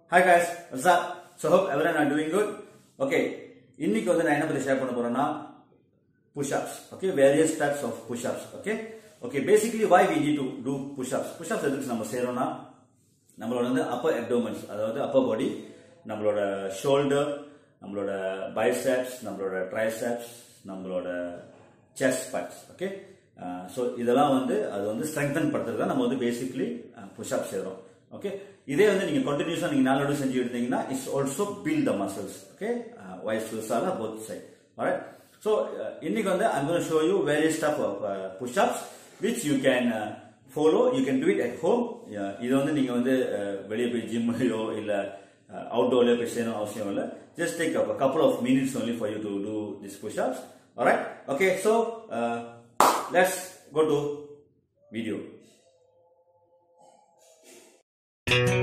Hi guys, what's up? So hope everyone are doing good. Okay, இன்னைக்கு வந்து நான் என்ன பத்தி ஷேர் பண்ண போறேன்னா push-ups. Okay, various types of push-ups. Okay, okay. Basically, why we need to do push-ups? Push-ups எதுக்கு நம்ம செய்யறோம்னா நம்மளோட வந்து அப்பர் abdomens அதாவது அப்பர் பாடி நம்மளோட ஷோல்டர் நம்மளோட பைசெப்ஸ் நம்மளோட ட்ரைசெப்ஸ் நம்மளோட செஸ்ட் பார்ட்ஸ் ஓகே ஸோ இதெல்லாம் வந்து அது வந்து ஸ்ட்ரெங்தன் படுத்துறது தான் நம்ம வந்து பேசிக்லி புஷ்அப் செய்கிறோம் ஓகே இதே வந்து நீங்கள் கண்டினியூஸாக நீங்கள் நாலு செஞ்சு எடுத்தீங்கன்னா it's also build the muscles okay wise விசால போத் சைட் alright ஸோ இன்னைக்கு வந்து I'm going to show you various type of uh, push-ups which you can uh, follow you can do it at home Yeah, இது வந்து நீங்க வந்து uh, வெளியே போய் ஜிம்லையோ இல்ல அவுட்டோர்லயோ போய் செய்யணும் அவசியம் இல்லை just take a couple of minutes only for you to do these push-ups alright okay so uh, let's go to video